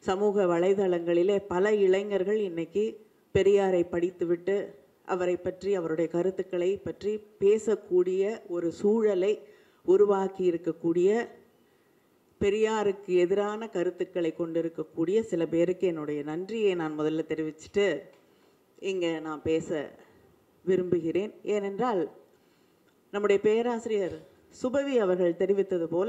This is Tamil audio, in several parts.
சமூக வலைதளங்களிலே பல இளைஞர்கள் இன்னைக்கு பெரியாரை படித்துவிட்டு அவரை பற்றி அவருடைய கருத்துக்களை பற்றி பேசக்கூடிய ஒரு சூழலை உருவாக்கி இருக்கக்கூடிய பெரியாருக்கு எதிரான கருத்துக்களை கொண்டிருக்கக்கூடிய சில பேருக்கு என்னுடைய நன்றியை நான் முதல்ல தெரிவிச்சுட்டு இங்கே நான் பேச விரும்புகிறேன் ஏனென்றால் நம்முடைய பேராசிரியர் சுபவி அவர்கள் தெரிவித்தது போல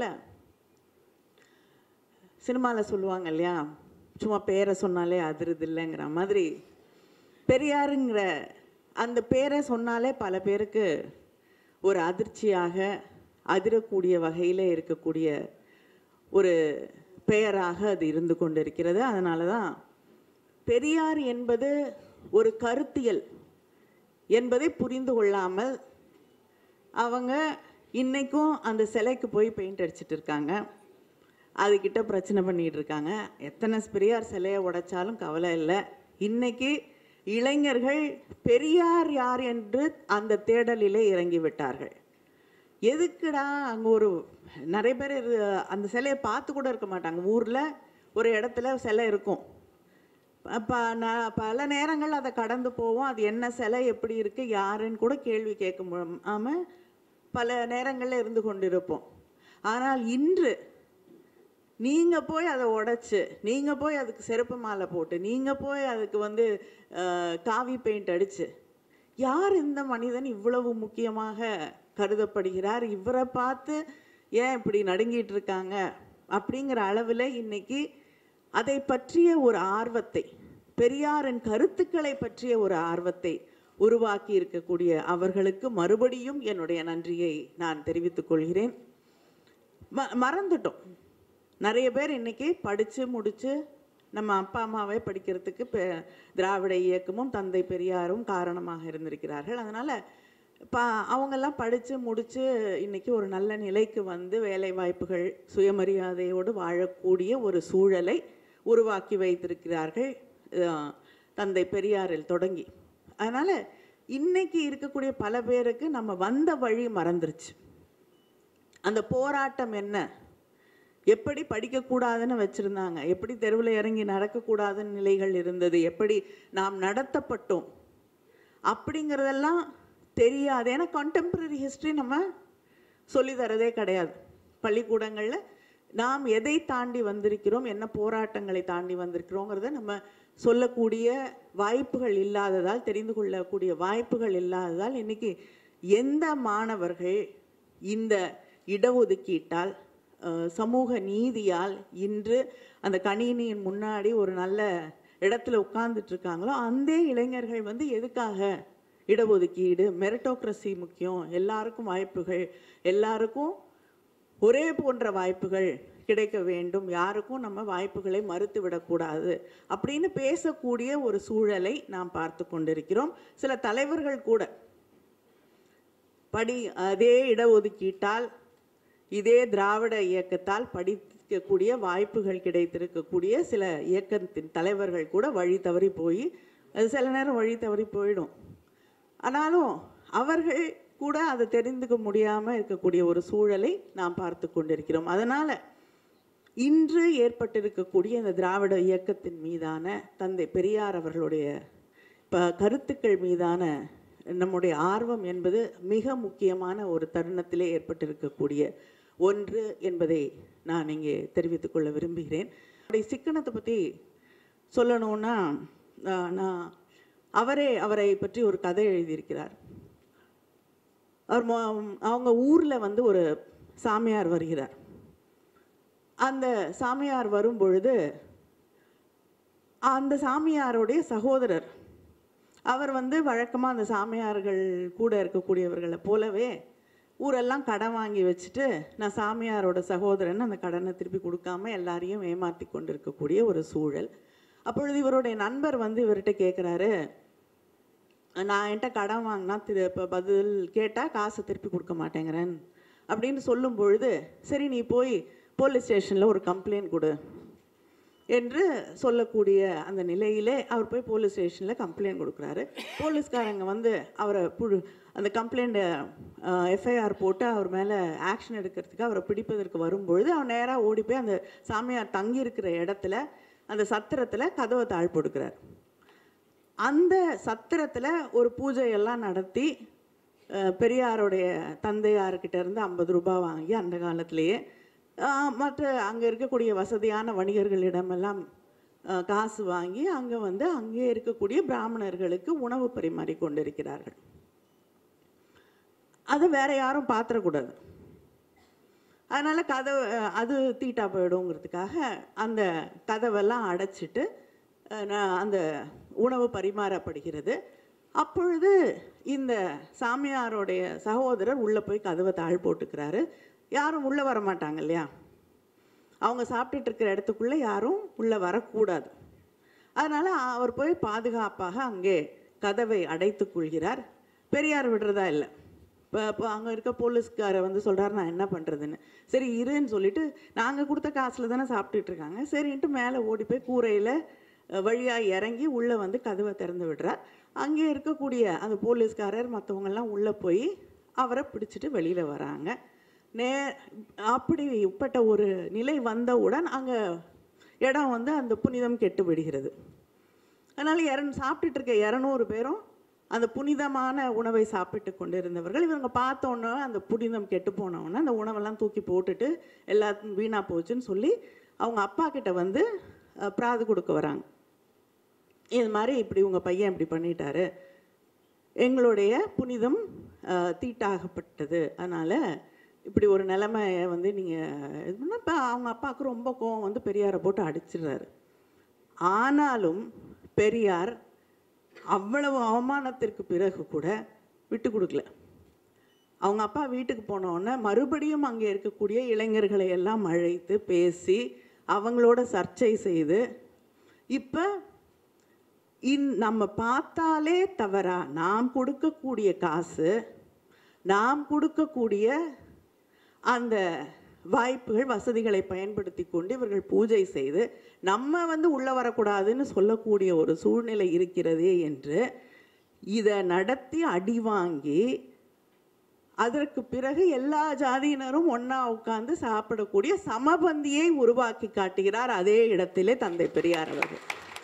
சினிமாவில் சொல்லுவாங்க இல்லையா சும்மா பேரை சொன்னாலே அதிருது இல்லைங்கிற மாதிரி பெரியாருங்கிற அந்த பேரை சொன்னாலே பல பேருக்கு ஒரு அதிர்ச்சியாக அதிரக்கூடிய வகையில் இருக்கக்கூடிய ஒரு பெயராக அது இருந்து கொண்டிருக்கிறது அதனால தான் பெரியார் என்பது ஒரு கருத்தியல் என்பதை புரிந்து கொள்ளாமல் அவங்க இன்னைக்கும் அந்த சிலைக்கு போய் பெயிண்ட் அடிச்சிட்டு இருக்காங்க அதுக்கிட்ட பிரச்சனை பண்ணிட்டு இருக்காங்க எத்தனை பெரியார் சிலையை உடைச்சாலும் கவலை இல்லை இன்னைக்கு இளைஞர்கள் பெரியார் யார் என்று அந்த தேடலிலே இறங்கி விட்டார்கள் எதுக்குடா அங்கே ஒரு நிறைய பேர் இது- அந்த சிலையை பார்த்து கூட இருக்க மாட்டாங்க ஊரில் ஒரு இடத்துல சிலை இருக்கும் அப்போ நான் பல நேரங்கள் அதை கடந்து போவோம் அது என்ன சிலை எப்படி இருக்குது யாருன்னு கூட கேள்வி கேட்க முடியாமல் பல நேரங்களில் இருந்து கொண்டிருப்போம் ஆனால் இன்று நீங்கள் போய் அதை உடைச்சு நீங்கள் போய் அதுக்கு செருப்பு மாலை போட்டு நீங்கள் போய் அதுக்கு வந்து அஹ், காவி பெயிண்ட் அடிச்சு யார் இந்த மனிதன் இவ்வளவு முக்கியமாக கருதப்படுகிறார் இவரை பார்த்து ஏன் இப்படி நடுங்கிட்டு இருக்காங்க அப்படிங்கிற அளவில் இன்னைக்கு அதை பற்றிய ஒரு ஆர்வத்தை பெரியாரின் கருத்துக்களை பற்றிய ஒரு ஆர்வத்தை உருவாக்கி இருக்கக்கூடிய அவர்களுக்கு மறுபடியும் என்னுடைய நன்றியை நான் தெரிவித்துக் கொள்கிறேன் ம மறந்துட்டோம் நிறைய பேர் இன்னைக்கு படித்து முடித்து நம்ம அப்பா அம்மாவை படிக்கிறதுக்கு பெ திராவிட இயக்கமும் தந்தை பெரியாரும் காரணமாக இருந்திருக்கிறார்கள் அதனால் பா அவங்கெல்லாம் படித்து முடித்து இன்னைக்கு ஒரு நல்ல நிலைக்கு வந்து வேலை வாய்ப்புகள் சுயமரியாதையோடு வாழக்கூடிய ஒரு சூழலை உருவாக்கி வைத்திருக்கிறார்கள் அஹ், தந்தை பெரியாரில் தொடங்கி அதனால் இன்னைக்கு இருக்கக்கூடிய பல பேருக்கு நம்ம வந்த வழி மறந்துருச்சு அந்த போராட்டம் என்ன எப்படி படிக்கக்கூடாதுன்னு வச்சுருந்தாங்க எப்படி தெருவில் இறங்கி நடக்கக்கூடாதுன்னு நிலைகள் இருந்தது எப்படி நாம் நடத்தப்பட்டோம் அப்படிங்கிறதெல்லாம் தெரியாது ஏன்னா கான்டெம்பரரி ஹிஸ்ட்ரி நம்ம சொல்லித் தரதே கிடையாது பள்ளிக்கூடங்களில் நாம் எதை தாண்டி வந்திருக்கிறோம் என்ன போராட்டங்களை தாண்டி வந்திருக்கிறோங்கிறத நம்ம சொல்லக்கூடிய வாய்ப்புகள் இல்லாததால் தெரிந்து கொள்ளக்கூடிய வாய்ப்புகள் இல்லாததால் இன்னைக்கு எந்த மாணவர்கள் இந்த இடஒதுக்கீட்டால் அஹ், சமூக நீதியால் இன்று அந்த கணினியின் முன்னாடி ஒரு நல்ல இடத்துல உட்கார்ந்துட்டு இருக்காங்களோ அந்த இளைஞர்கள் வந்து எதுக்காக இடஒதுக்கீடு மெரிட்டோக்ரஸி முக்கியம் எல்லாருக்கும் வாய்ப்புகள் எல்லாருக்கும் ஒரே போன்ற வாய்ப்புகள் கிடைக்க வேண்டும் யாருக்கும் நம்ம வாய்ப்புகளை மறுத்து விடக்கூடாது அப்படின்னு பேசக்கூடிய ஒரு சூழலை நாம் பார்த்து கொண்டிருக்கிறோம் சில தலைவர்கள் கூட படி அதே இடஒதுக்கீட்டால் இதே திராவிட இயக்கத்தால் படிக்கக்கூடிய வாய்ப்புகள் கிடைத்திருக்கக்கூடிய சில இயக்கத்தின் தலைவர்கள் கூட வழி தவறி போய் அது சில நேரம் வழி தவறி போயிடும் ஆனாலும் அவர்கள் கூட அதை தெரிந்துக்க முடியாமல் இருக்கக்கூடிய ஒரு சூழலை நாம் பார்த்து கொண்டிருக்கிறோம் அதனால் இன்று ஏற்பட்டிருக்கக்கூடிய இந்த திராவிட இயக்கத்தின் மீதான தந்தை பெரியார் அவர்களுடைய ப கருத்துக்கள் மீதான நம்முடைய ஆர்வம் என்பது மிக முக்கியமான ஒரு தருணத்திலே ஏற்பட்டிருக்கக்கூடிய ஒன்று என்பதை நான் இங்கே தெரிவித்துக் கொள்ள விரும்புகிறேன் அவருடைய சிக்கனத்தை பற்றி சொல்லணும்னா ஆஹ், நான் அவரே அவரை பற்றி ஒரு கதை எழுதியிருக்கிறார் அவர் மொ- அவங்க ஊரில் வந்து ஒரு சாமியார் வருகிறார் அந்த சாமியார் வரும் பொழுது அந்த சாமியாருடைய சகோதரர் அவர் வந்து வழக்கமாக அந்த சாமியார்கள் கூட இருக்கக்கூடியவர்களை போலவே ஊரெல்லாம் கடன் வாங்கி வச்சுட்டு நான் சாமியாரோட சகோதரன் அந்த கடனை திருப்பி கொடுக்காம எல்லாரையும் ஏமாற்றி கொண்டிருக்கக்கூடிய ஒரு சூழல் அப்பொழுது இவருடைய நண்பர் வந்து இவர்கிட்ட கேட்குறாரு நான் என்கிட்ட கடன் வாங்கினா திரு இப்போ பதில் கேட்டால் காசை திருப்பி கொடுக்க மாட்டேங்கிறேன் அப்படின்னு சொல்லும் பொழுது சரி நீ போய் போலீஸ் ஸ்டேஷனில் ஒரு கம்ப்ளைண்ட் கொடு என்று சொல்லக்கூடிய அந்த நிலையிலே அவர் போய் போலீஸ் ஸ்டேஷனில் கம்ப்ளைண்ட் கொடுக்குறாரு போலீஸ்காரங்க வந்து அவரை புழு அந்த கம்ப்ளைண்ட்டை எஃப்ஐஆர் போட்டு அவர் மேலே ஆக்ஷன் எடுக்கிறதுக்கு அவரை பிடிப்பதற்கு வரும்பொழுது அவர் நேராக ஓடி போய் அந்த சாமியார் தங்கி இருக்கிற இடத்துல அந்த சத்திரத்தில் கதவை தாழ் போட்டுக்கிறார் அந்த சத்திரத்தில் ஒரு பூஜையெல்லாம் நடத்தி அஹ், பெரியாருடைய தந்தையார்கிட்ட இருந்து ஐம்பது ரூபாய் வாங்கி அந்த காலத்திலேயே அஹ், மற்ற அங்கே இருக்கக்கூடிய வசதியான வணிகர்களிடமெல்லாம் அஹ், காசு வாங்கி அங்கே வந்து அங்கே இருக்கக்கூடிய பிராமணர்களுக்கு உணவு பரிமாறி கொண்டிருக்கிறார்கள் அதை வேற யாரும் பாத்திரக்கூடாது அதனால கதவு அஹ், அது தீட்டா போயிடுங்கிறதுக்காக அந்த கதவெல்லாம் அடைச்சிட்டு அஹ், நான் அந்த உணவு பரிமாறப்படுகிறது அப்பொழுது இந்த சாமியாருடைய சகோதரர் உள்ளே போய் கதவை தாழ் போட்டுக்கிறாரு யாரும் உள்ளே வர மாட்டாங்க இல்லையா அவங்க சாப்பிட்டுட்டு இருக்கிற இடத்துக்குள்ளே யாரும் உள்ளே வரக்கூடாது அதனால் அவர் போய் பாதுகாப்பாக அங்கே கதவை அடைத்துக் கொள்கிறார் பெரியார் விடுறதா இல்லை இப்போ இப்போ அங்கே இருக்க போலீஸ்காரை வந்து சொல்கிறார் நான் என்ன பண்ணுறதுன்னு சரி இருன்னு சொல்லிட்டு நாங்கள் கொடுத்த காசில் தானே சாப்பிட்டுட்டு இருக்காங்க சரின்ட்டு மேலே ஓடி போய் கூரையில் வழியாக இறங்கி உள்ளே வந்து கதவை திறந்து விடுறார் அங்கே இருக்கக்கூடிய அந்த போலீஸ்காரர் மற்றவங்கெல்லாம் உள்ளே போய் அவரை பிடிச்சிட்டு வெளியில் வராங்க நே அப்படிப்பட்ட ஒரு நிலை வந்தவுடன் அங்கே இடம் வந்து அந்த புனிதம் கெட்டு விடுகிறது அதனால் இரண் சாப்பிட்டுட்டு இருக்க இரநூறு பேரும் அந்த புனிதமான உணவை சாப்பிட்டு கொண்டு இருந்தவர்கள் இவங்க பார்த்தோன்னே அந்த புனிதம் கெட்டு போனவுடனே அந்த உணவெல்லாம் தூக்கி போட்டுட்டு எல்லாத்தையும் வீணாக போச்சுன்னு சொல்லி அவங்க அப்பா கிட்ட வந்து அஹ், பிராது கொடுக்க வராங்க இது மாதிரி இப்படி உங்கள் பையன் இப்படி பண்ணிட்டாரு எங்களுடைய புனிதம் அஹ், தீட்டாகப்பட்டது அதனால் இப்படி ஒரு நிலைமையை வந்து நீங்கள் இது பண்ண இப்போ அவங்க அப்பாவுக்கு ரொம்ப கோவம் வந்து பெரியாரை போட்டு அடிச்சிடுறாரு ஆனாலும் பெரியார் அவ்வளவு அவமானத்திற்கு பிறகு கூட விட்டு கொடுக்கல அவங்க அப்பா வீட்டுக்கு போன உடனே மறுபடியும் அங்கே இருக்கக்கூடிய இளைஞர்களை எல்லாம் அழைத்து பேசி அவங்களோட சர்ச்சை செய்து இப்போ இன் நம்ம பார்த்தாலே தவறா நாம் கொடுக்கக்கூடிய காசு நாம் கொடுக்கக்கூடிய அந்த வாய்ப்புகள் வசதிகளை பயன்படுத்தி கொண்டு இவர்கள் பூஜை செய்து நம்ம வந்து உள்ளே வரக்கூடாதுன்னு சொல்லக்கூடிய ஒரு சூழ்நிலை இருக்கிறதே என்று இதை நடத்தி அடி வாங்கி அதற்கு பிறகு எல்லா ஜாதியினரும் ஒன்றா உட்கார்ந்து சாப்பிடக்கூடிய சமபந்தியை உருவாக்கி காட்டுகிறார் அதே இடத்திலே தந்தை பெரியார் அவர்கள்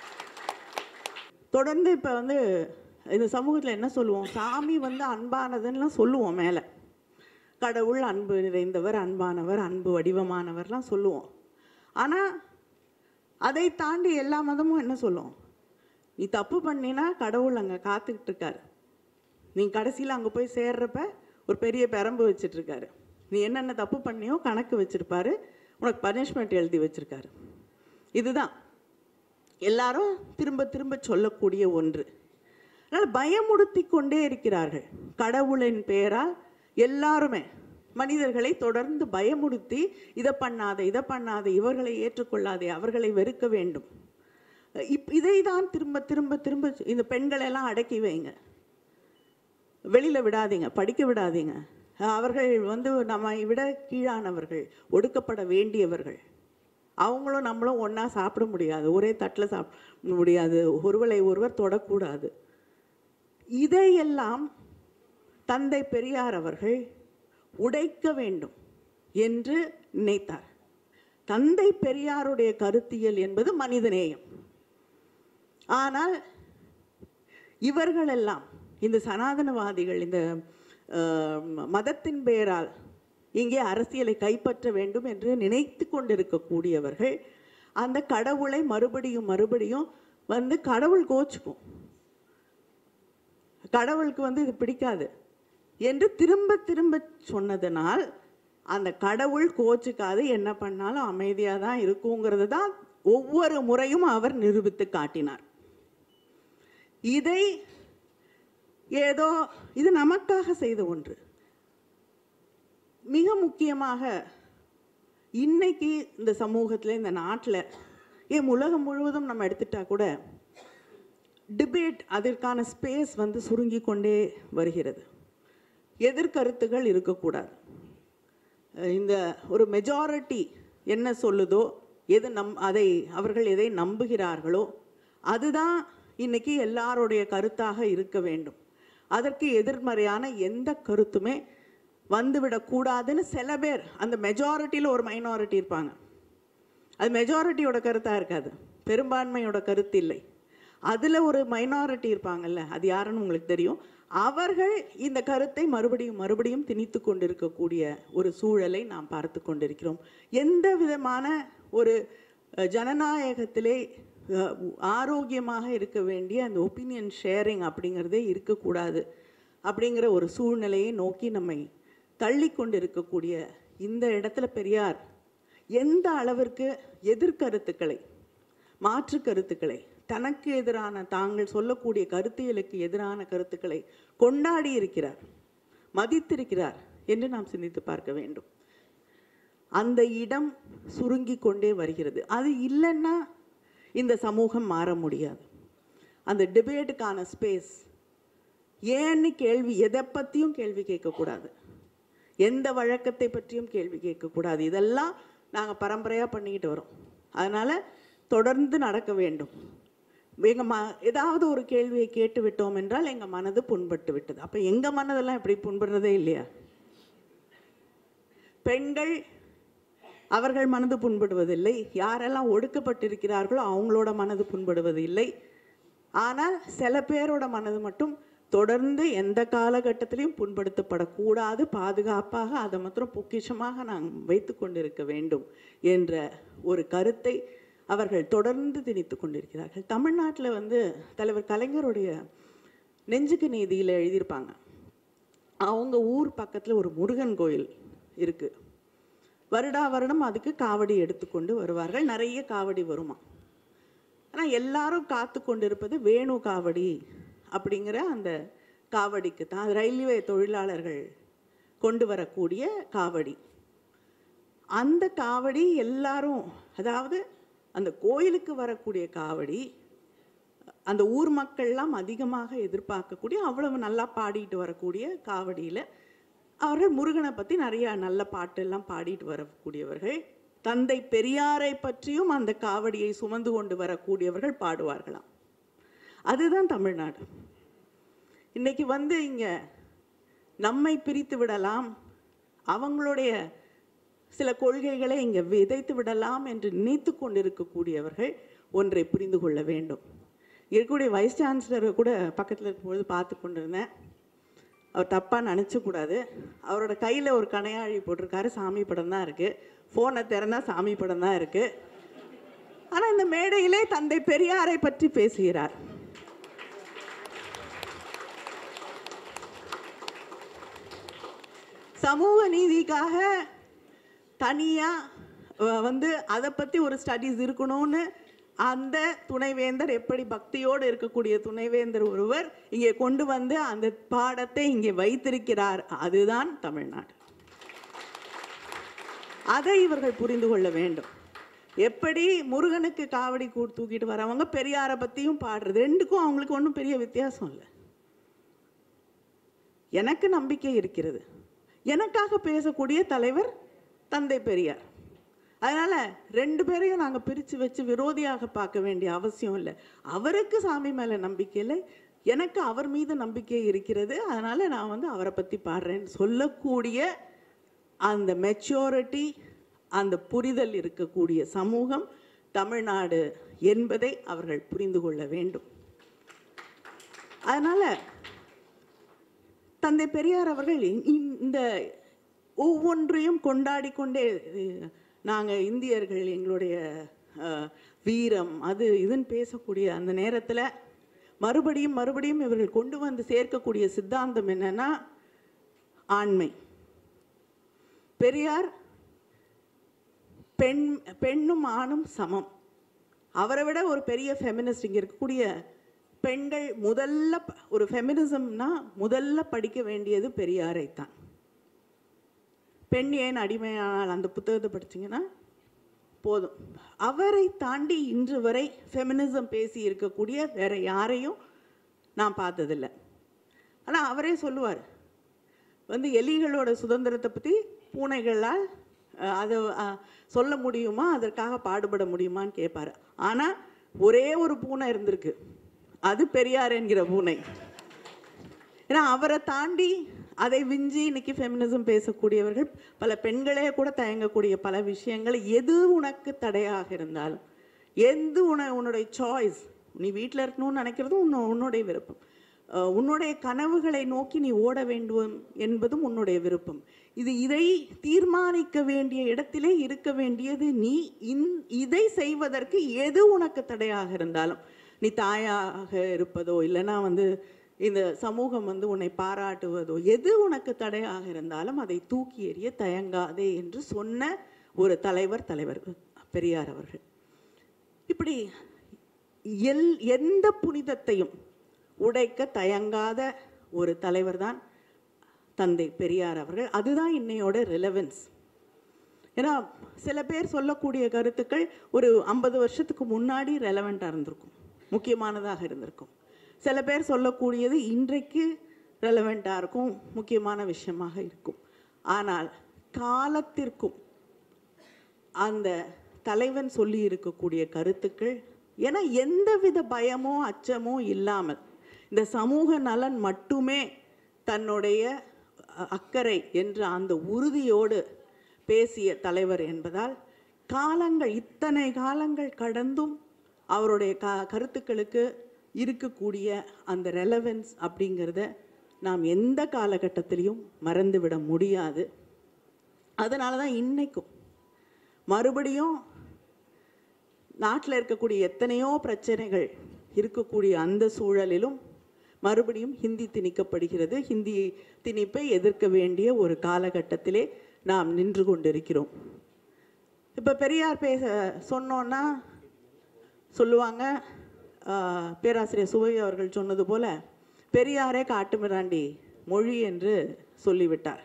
தொடர்ந்து இப்போ வந்து இந்த சமூகத்தில் என்ன சொல்லுவோம் சாமி வந்து அன்பானதுன்னுலாம் சொல்லுவோம் மேலே கடவுள் அன்பு நிறைந்தவர் அன்பானவர் அன்பு வடிவமானவர்லாம் சொல்லுவோம் ஆனால் அதை தாண்டி எல்லா மதமும் என்ன சொல்லும் நீ தப்பு பண்ணினா கடவுள் அங்கே காத்துக்கிட்டு இருக்காரு நீ கடைசியில் அங்கே போய் சேர்றப்ப ஒரு பெரிய பெரம்பு வச்சிட்ருக்காரு நீ என்னென்ன தப்பு பண்ணியோ கணக்கு வச்சிருப்பாரு உனக்கு பனிஷ்மெண்ட் எழுதி வச்சிருக்காரு இதுதான் எல்லாரும் திரும்ப திரும்ப சொல்லக்கூடிய ஒன்று அதனால் பயமுறுத்தி கொண்டே இருக்கிறார்கள் கடவுளின் பெயரால் எல்லாருமே மனிதர்களை தொடர்ந்து பயமுறுத்தி இதை பண்ணாத இதை பண்ணாத இவர்களை ஏற்றுக்கொள்ளாதே அவர்களை வெறுக்க வேண்டும் இப் இதை தான் திரும்ப திரும்ப திரும்ப இந்த பெண்களை எல்லாம் அடக்கி வைங்க வெளியில் விடாதீங்க படிக்க விடாதீங்க அவர்கள் வந்து நம்மை விட கீழானவர்கள் ஒடுக்கப்பட வேண்டியவர்கள் அவங்களும் நம்மளும் ஒன்றா சாப்பிட முடியாது ஒரே தட்டில் சாப்பிட முடியாது ஒருவரை ஒருவர் தொடக்கூடாது இதையெல்லாம் தந்தை பெரியார் அவர்கள் உடைக்க வேண்டும் என்று நினைத்தார் தந்தை பெரியாருடைய கருத்தியல் என்பது மனிதநேயம் ஆனால் இவர்களெல்லாம் இந்த சனாதனவாதிகள் இந்த அஹ், மதத்தின் பெயரால் இங்கே அரசியலை கைப்பற்ற வேண்டும் என்று நினைத்து கொண்டிருக்கக்கூடியவர்கள் அந்த கடவுளை மறுபடியும் மறுபடியும் வந்து கடவுள் கோச்சுக்கும் கடவுளுக்கு வந்து இது பிடிக்காது என்று திரும்ப திரும்ப சொன்னதனால் அந்த கடவுள் கோச்சுக்காது என்ன பண்ணாலும் அமைதியாக தான் இருக்குங்கிறது தான் ஒவ்வொரு முறையும் அவர் நிரூபித்து காட்டினார் இதை ஏதோ இது நமக்காக செய்த ஒன்று மிக முக்கியமாக இன்னைக்கு இந்த சமூகத்தில் இந்த நாட்டில் ஏன் உலகம் முழுவதும் நம்ம எடுத்துட்டா கூட டிபேட் அதற்கான ஸ்பேஸ் வந்து சுருங்கி கொண்டே வருகிறது எதிர்கருத்துகள் இருக்கக்கூடாது அஹ் இந்த ஒரு மெஜாரிட்டி என்ன சொல்லுதோ எது நம் அதை அவர்கள் எதை நம்புகிறார்களோ அதுதான் இன்னைக்கு எல்லாருடைய கருத்தாக இருக்க வேண்டும் அதற்கு எதிர்மறையான எந்த கருத்துமே வந்துவிடக்கூடாதுன்னு சில பேர் அந்த மெஜாரிட்டியில் ஒரு மைனாரிட்டி இருப்பாங்க அது மெஜாரிட்டியோட கருத்தாக இருக்காது பெரும்பான்மையோட கருத்து இல்லை அதில் ஒரு மைனாரிட்டி இருப்பாங்கல்ல அது யாருன்னு உங்களுக்கு தெரியும் அவர்கள் இந்த கருத்தை மறுபடியும் மறுபடியும் திணித்து கொண்டிருக்கக்கூடிய ஒரு சூழலை நாம் பார்த்து கொண்டிருக்கிறோம் எந்த விதமான ஒரு அஹ், ஜனநாயகத்திலே அஹ், ஆரோக்கியமாக இருக்க வேண்டிய அந்த ஒப்பீனியன் ஷேரிங் அப்படிங்கிறதே இருக்கக்கூடாது அப்படிங்கிற ஒரு சூழ்நிலையை நோக்கி நம்மை தள்ளி கொண்டிருக்கக்கூடிய இந்த இடத்துல பெரியார் எந்த அளவிற்கு எதிர்கருத்துக்களை மாற்று கருத்துக்களை தனக்கு எதிரான தாங்கள் சொல்லக்கூடிய கருத்தியலுக்கு எதிரான கருத்துக்களை கொண்டாடி இருக்கிறார் மதித்திருக்கிறார் என்று நாம் சிந்தித்து பார்க்க வேண்டும் அந்த இடம் சுருங்கி கொண்டே வருகிறது அது இல்லைன்னா இந்த சமூகம் மாற முடியாது அந்த டிபேட்டுக்கான ஸ்பேஸ் ஏன்னு கேள்வி எதை பற்றியும் கேள்வி கேட்கக்கூடாது எந்த வழக்கத்தை பற்றியும் கேள்வி கேட்கக்கூடாது இதெல்லாம் நாங்கள் பரம்பரையாக பண்ணிக்கிட்டு வரோம் அதனால் தொடர்ந்து நடக்க வேண்டும் எங்கள் ம ஏதாவது ஒரு கேள்வியை கேட்டு விட்டோம் என்றால் எங்கள் மனது புண்பட்டு விட்டது அப்போ எங்கள் மனதெல்லாம் இப்படி புண்படுறதே இல்லையா பெண்கள் அவர்கள் மனது புண்படுவதில்லை யாரெல்லாம் ஒடுக்கப்பட்டிருக்கிறார்களோ அவங்களோட மனது புண்படுவது இல்லை ஆனால் சில பேரோட மனது மட்டும் தொடர்ந்து எந்த காலகட்டத்திலையும் புண்படுத்தப்படக்கூடாது பாதுகாப்பாக அதை மாத்திரம் பொக்கிஷமாக நாம் வைத்து கொண்டிருக்க வேண்டும் என்ற ஒரு கருத்தை அவர்கள் தொடர்ந்து திணித்து கொண்டிருக்கிறார்கள் தமிழ்நாட்டில் வந்து தலைவர் கலைஞருடைய நெஞ்சுக்கு நீதியில் எழுதியிருப்பாங்க அவங்க ஊர் பக்கத்தில் ஒரு முருகன் கோயில் இருக்குது வருடா வருடம் அதுக்கு காவடி எடுத்துக்கொண்டு வருவார்கள் நிறைய காவடி வருமா ஆனால் எல்லாரும் காத்து கொண்டிருப்பது வேணு காவடி அப்படிங்கிற அந்த காவடிக்கு தான் அது ரயில்வே தொழிலாளர்கள் கொண்டு வரக்கூடிய காவடி அந்த காவடி எல்லாரும் அதாவது அந்த கோயிலுக்கு வரக்கூடிய காவடி அந்த ஊர் மக்கள்லாம் அதிகமாக எதிர்பார்க்கக்கூடிய அவ்வளவு நல்லா பாடிட்டு வரக்கூடிய காவடியில் அவர்கள் முருகனை பற்றி நிறைய நல்ல பாட்டெல்லாம் பாடிட்டு வரக்கூடியவர்கள் தந்தை பெரியாரை பற்றியும் அந்த காவடியை சுமந்து கொண்டு வரக்கூடியவர்கள் பாடுவார்களாம் அதுதான் தமிழ்நாடு இன்னைக்கு வந்து இங்கே நம்மை பிரித்து விடலாம் அவங்களுடைய சில கொள்கைகளை இங்கே விதைத்து விடலாம் என்று நினைத்து கொண்டிருக்கக்கூடியவர்கள் ஒன்றை புரிந்து கொள்ள வேண்டும் இருக்கக்கூடிய வைஸ் சான்சலரை கூட பக்கத்தில் இருக்கும்பொழுது பார்த்து கொண்டிருந்தேன் அவர் தப்பாக நினச்சக்கூடாது அவரோட கையில் ஒரு கணையாழி போட்டிருக்காரு சாமி படம் தான் இருக்குது ஃபோனை திறந்தா சாமி படம் தான் இருக்குது ஆனால் இந்த மேடையிலே தந்தை பெரியாரை பற்றி பேசுகிறார் சமூக நீதிக்காக தனியாக வந்து அதை பற்றி ஒரு ஸ்டடீஸ் இருக்கணும்னு அந்த துணைவேந்தர் எப்படி பக்தியோடு இருக்கக்கூடிய துணைவேந்தர் ஒருவர் இங்கே கொண்டு வந்து அந்த பாடத்தை இங்கே வைத்திருக்கிறார் அதுதான் தமிழ்நாடு அதை இவர்கள் புரிந்து கொள்ள வேண்டும் எப்படி முருகனுக்கு காவடி கூ தூக்கிட்டு வரவங்க பெரியாரை பற்றியும் பாடுறது ரெண்டுக்கும் அவங்களுக்கு ஒன்றும் பெரிய வித்தியாசம் இல்லை எனக்கு நம்பிக்கை இருக்கிறது எனக்காக பேசக்கூடிய தலைவர் தந்தை பெரியார் அதனால் ரெண்டு பேரையும் நாங்கள் பிரித்து வச்சு விரோதியாக பார்க்க வேண்டிய அவசியம் இல்லை அவருக்கு சாமி மேலே நம்பிக்கை இல்லை எனக்கு அவர் மீது நம்பிக்கை இருக்கிறது அதனால் நான் வந்து அவரை பற்றி பாடுறேன்னு சொல்லக்கூடிய அந்த மெச்சூரிட்டி அந்த புரிதல் இருக்கக்கூடிய சமூகம் தமிழ்நாடு என்பதை அவர்கள் புரிந்து கொள்ள வேண்டும் அதனால் தந்தை பெரியார் அவர்கள் இ- இந்த ஒவ்வொன்றையும் கொண்டாடி கொண்டே நாங்கள் இந்தியர்கள் எங்களுடைய அஹ், வீரம் அது இதுன்னு பேசக்கூடிய அந்த நேரத்தில் மறுபடியும் மறுபடியும் இவர்கள் கொண்டு வந்து சேர்க்கக்கூடிய சித்தாந்தம் என்னன்னா ஆண்மை பெரியார் பெண் பெண்ணும் ஆணும் சமம் அவரை விட ஒரு பெரிய ஃபெமினிஸ்ட் இங்கே இருக்கக்கூடிய பெண்கள் முதல்ல ப- ஒரு ஃபெமினிசம்னா முதல்ல படிக்க வேண்டியது பெரியாரை தான் பெண் ஏன் அடிமையானால் அந்த புத்தகத்தை படிச்சீங்கன்னா போதும் அவரை தாண்டி இன்று வரை ஃபெமினிசம் பேசி இருக்கக்கூடிய வேற யாரையும் நான் பார்த்ததில்ல ஆனால் அவரே சொல்லுவார் வந்து எலிகளோட சுதந்திரத்தை பற்றி பூனைகளால் அஹ், அதை அஹ், சொல்ல முடியுமா அதற்காக பாடுபட முடியுமான்னு கேட்பாரு ஆனால் ஒரே ஒரு பூனை இருந்திருக்கு அது பெரியார் என்கிற பூனை ஏன்னா அவரை தாண்டி அதை விஞ்சி இன்னைக்கு ஃபெமினிசம் பேசக்கூடியவர்கள் பல பெண்களே கூட தயங்கக்கூடிய பல விஷயங்கள் எது உனக்கு தடையாக இருந்தாலும் எந்த உன உன்னுடைய சாய்ஸ் நீ வீட்டில் இருக்கணும்னு நினைக்கிறதும் உன்ன உன்னுடைய விருப்பம் அஹ் உன்னுடைய கனவுகளை நோக்கி நீ ஓட வேண்டும் என்பதும் உன்னுடைய விருப்பம் இது இதை தீர்மானிக்க வேண்டிய இடத்திலே இருக்க வேண்டியது நீ இந் இதை செய்வதற்கு எது உனக்கு தடையாக இருந்தாலும் நீ தாயாக இருப்பதோ இல்லைன்னா வந்து இந்த சமூகம் வந்து உன்னை பாராட்டுவதோ எது உனக்கு தடையாக இருந்தாலும் அதை தூக்கி எறிய தயங்காதே என்று சொன்ன ஒரு தலைவர் தலைவர் பெரியார் அவர்கள் இப்படி எல் எந்த புனிதத்தையும் உடைக்க தயங்காத ஒரு தலைவர் தான் தந்தை பெரியார் அவர்கள் அதுதான் இன்னையோட ரிலவன்ஸ் ஏன்னா சில பேர் சொல்லக்கூடிய கருத்துக்கள் ஒரு ஐம்பது வருஷத்துக்கு முன்னாடி ரெலவெண்ட்டாக இருந்திருக்கும் முக்கியமானதாக இருந்திருக்கும் சில பேர் சொல்லக்கூடியது இன்றைக்கு ரெலவெண்ட்டாக இருக்கும் முக்கியமான விஷயமாக இருக்கும் ஆனால் காலத்திற்கும் அந்த தலைவன் சொல்லி இருக்கக்கூடிய கருத்துக்கள் ஏன்னா எந்தவித பயமோ அச்சமோ இல்லாமல் இந்த சமூக நலன் மட்டுமே தன்னுடைய அ- அக்கறை என்ற அந்த உறுதியோடு பேசிய தலைவர் என்பதால் காலங்கள் இத்தனை காலங்கள் கடந்தும் அவருடைய க கருத்துக்களுக்கு இருக்கக்கூடிய அந்த ரெலவென்ஸ் அப்படிங்கிறத நாம் எந்த காலகட்டத்திலையும் மறந்துவிட முடியாது அதனால தான் இன்னைக்கும் மறுபடியும் நாட்டில் இருக்கக்கூடிய எத்தனையோ பிரச்சனைகள் இருக்கக்கூடிய அந்த சூழலிலும் மறுபடியும் ஹிந்தி திணிக்கப்படுகிறது ஹிந்தி திணிப்பை எதிர்க்க வேண்டிய ஒரு காலகட்டத்திலே நாம் நின்று கொண்டிருக்கிறோம் இப்போ பெரியார் பேச சொன்னோன்னா சொல்லுவாங்க ஆஹ், பேராசிரியர் சுவை அவர்கள் சொன்னது போல பெரியாரே காட்டுமிராண்டி மொழி என்று சொல்லிவிட்டார்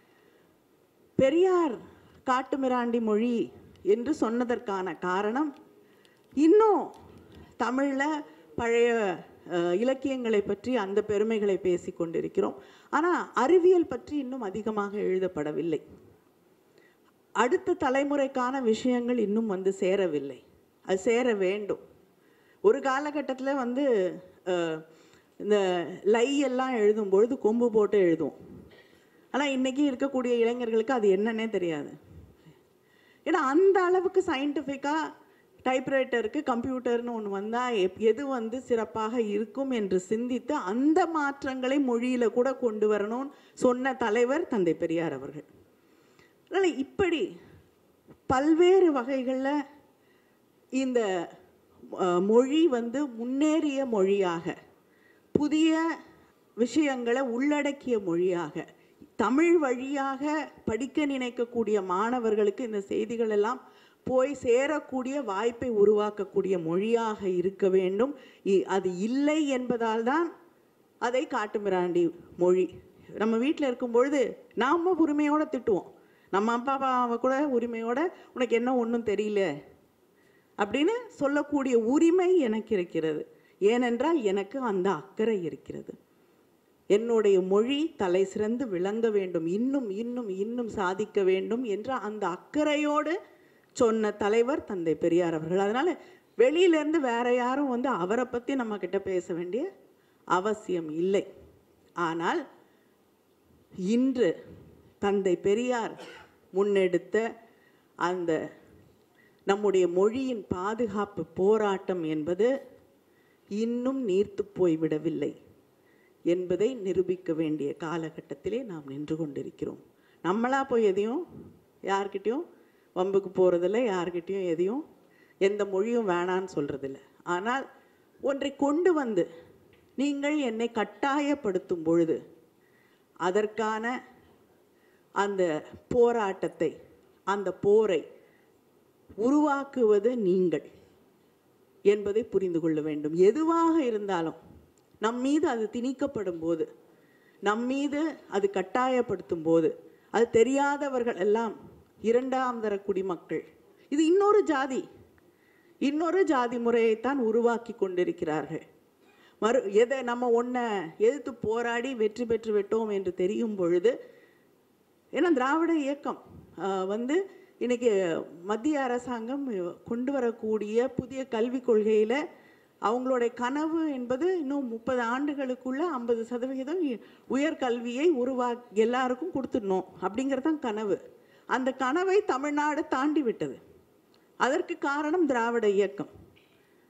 பெரியார் காட்டுமிராண்டி மொழி என்று சொன்னதற்கான காரணம் இன்னும் தமிழில் பழைய அஹ், இலக்கியங்களை பற்றி அந்த பெருமைகளை பேசி கொண்டிருக்கிறோம் ஆனால் அறிவியல் பற்றி இன்னும் அதிகமாக எழுதப்படவில்லை அடுத்த தலைமுறைக்கான விஷயங்கள் இன்னும் வந்து சேரவில்லை அது சேர வேண்டும் ஒரு காலகட்டத்தில் வந்து அஹ், இந்த லை எல்லாம் எழுதும் பொழுது கொம்பு போட்டு எழுதுவோம் ஆனால் இன்னைக்கு இருக்கக்கூடிய இளைஞர்களுக்கு அது என்னன்னே தெரியாது ஏன்னா அந்த அளவுக்கு சயின்டிஃபிக்காக டைப்ரைட்டருக்கு கம்ப்யூட்டர்னு ஒன்று வந்தால் எது வந்து சிறப்பாக இருக்கும் என்று சிந்தித்து அந்த மாற்றங்களை மொழியில் கூட கொண்டு வரணும்னு சொன்ன தலைவர் தந்தை பெரியார் அவர்கள் அதனால் இப்படி பல்வேறு வகைகளில் இந்த அஹ், மொழி வந்து முன்னேறிய மொழியாக புதிய விஷயங்களை உள்ளடக்கிய மொழியாக தமிழ் வழியாக படிக்க நினைக்கக்கூடிய மாணவர்களுக்கு இந்த செய்திகள் எல்லாம் போய் சேரக்கூடிய வாய்ப்பை உருவாக்கக்கூடிய மொழியாக இருக்க வேண்டும் இ- அது இல்லை என்பதால் தான் அதை காட்டுமிராண்டி மொழி நம்ம வீட்டில் இருக்கும் பொழுது நாம் உரிமையோட திட்டுவோம் நம்ம அப்பா அப்பாவை கூட உரிமையோட உனக்கு என்ன ஒன்றும் தெரியல அப்படின்னு சொல்லக்கூடிய உரிமை எனக்கு இருக்கிறது ஏனென்றால் எனக்கு அந்த அக்கறை இருக்கிறது என்னுடைய மொழி தலை சிறந்து விளங்க வேண்டும் இன்னும் இன்னும் இன்னும் சாதிக்க வேண்டும் என்ற அந்த அக்கறையோடு சொன்ன தலைவர் தந்தை பெரியார் அவர்கள் அதனால வெளியிலேருந்து வேற யாரும் வந்து அவரை பற்றி நம்ம கிட்ட பேச வேண்டிய அவசியம் இல்லை ஆனால் இன்று தந்தை பெரியார் முன்னெடுத்த அந்த நம்முடைய மொழியின் பாதுகாப்பு போராட்டம் என்பது இன்னும் நீர்த்து போய்விடவில்லை என்பதை நிரூபிக்க வேண்டிய காலகட்டத்திலே நாம் நின்று கொண்டிருக்கிறோம் நம்மளா போய் எதையும் யார்கிட்டயும் வம்புக்கு போகிறதில்ல யார்கிட்டயும் எதையும் எந்த மொழியும் வேணான்னு சொல்கிறதில்ல ஆனால் ஒன்றை கொண்டு வந்து நீங்கள் என்னை கட்டாயப்படுத்தும் பொழுது அதற்கான அந்த போராட்டத்தை அந்த போரை உருவாக்குவது நீங்கள் என்பதை புரிந்து கொள்ள வேண்டும் எதுவாக இருந்தாலும் நம் மீது அது திணிக்கப்படும் போது நம் மீது அது கட்டாயப்படுத்தும் போது அது தெரியாதவர்கள் எல்லாம் இரண்டாம் தர குடிமக்கள் இது இன்னொரு ஜாதி இன்னொரு ஜாதி முறையைத்தான் உருவாக்கி கொண்டிருக்கிறார்கள் மறு எதை நம்ம ஒன்றை எதிர்த்து போராடி வெற்றி பெற்று விட்டோம் என்று தெரியும் பொழுது ஏன்னா திராவிட இயக்கம் ஆஹ், வந்து இன்னைக்கு மத்திய அரசாங்கம் கொண்டு வரக்கூடிய புதிய கல்விக் கொள்கையில் அவங்களுடைய கனவு என்பது இன்னும் முப்பது ஆண்டுகளுக்குள்ள ஐம்பது சதவிகிதம் இ- உயர்கல்வியை உருவா எல்லாருக்கும் கொடுத்துடணும் அப்படிங்கிறது தான் கனவு அந்த கனவை தமிழ்நாடு தாண்டி விட்டது அதற்கு காரணம் திராவிட இயக்கம்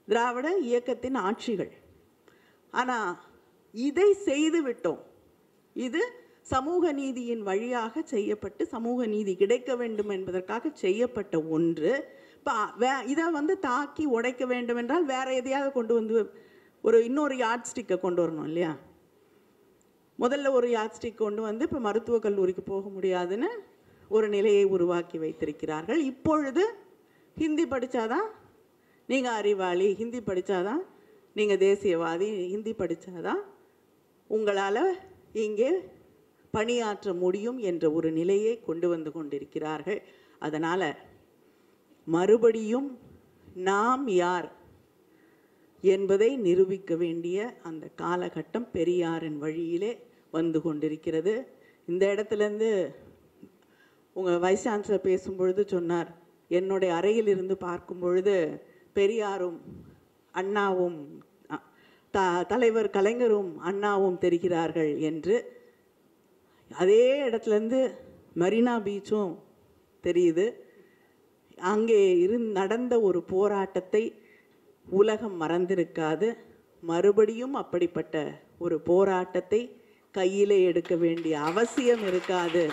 திராவிட இயக்கத்தின் ஆட்சிகள் ஆனால் இதை செய்து விட்டோம் இது சமூக நீதியின் வழியாக செய்யப்பட்டு சமூக நீதி கிடைக்க வேண்டும் என்பதற்காக செய்யப்பட்ட ஒன்று இப்போ வே இதை வந்து தாக்கி உடைக்க வேண்டும் என்றால் வேற எதையாவது கொண்டு வந்து ஒரு இன்னொரு யார்ட் ஸ்டிக்கை கொண்டு வரணும் இல்லையா முதல்ல ஒரு யார்ட் ஸ்டிக் கொண்டு வந்து இப்போ மருத்துவக் கல்லூரிக்கு போக முடியாதுன்னு ஒரு நிலையை உருவாக்கி வைத்திருக்கிறார்கள் இப்பொழுது ஹிந்தி படித்தாதான் நீங்கள் அறிவாளி ஹிந்தி படித்தாதான் நீங்கள் தேசியவாதி ஹிந்தி படித்தாதான் உங்களால் இங்கே பணியாற்ற முடியும் என்ற ஒரு நிலையை கொண்டு வந்து கொண்டிருக்கிறார்கள் அதனால் மறுபடியும் நாம் யார் என்பதை நிரூபிக்க வேண்டிய அந்த காலகட்டம் பெரியாரின் வழியிலே வந்து கொண்டிருக்கிறது இந்த இடத்துலேருந்து உங்கள் வைஸ் சான்சலர் பேசும்பொழுது சொன்னார் என்னுடைய அறையில் இருந்து பார்க்கும் பொழுது பெரியாரும் அண்ணாவும் அ, த தலைவர் கலைஞரும் அண்ணாவும் தெரிகிறார்கள் என்று அதே இடத்துலேருந்து மெரினா பீச்சும் தெரியுது அங்கே இருந் நடந்த ஒரு போராட்டத்தை உலகம் மறந்திருக்காது மறுபடியும் அப்படிப்பட்ட ஒரு போராட்டத்தை கையிலே எடுக்க வேண்டிய அவசியம் இருக்காது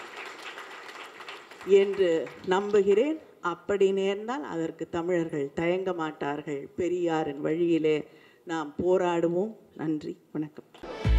என்று நம்புகிறேன் அப்படி நேர்ந்தால் அதற்கு தமிழர்கள் தயங்க மாட்டார்கள் பெரியாரின் வழியிலே நாம் போராடுவோம் நன்றி வணக்கம்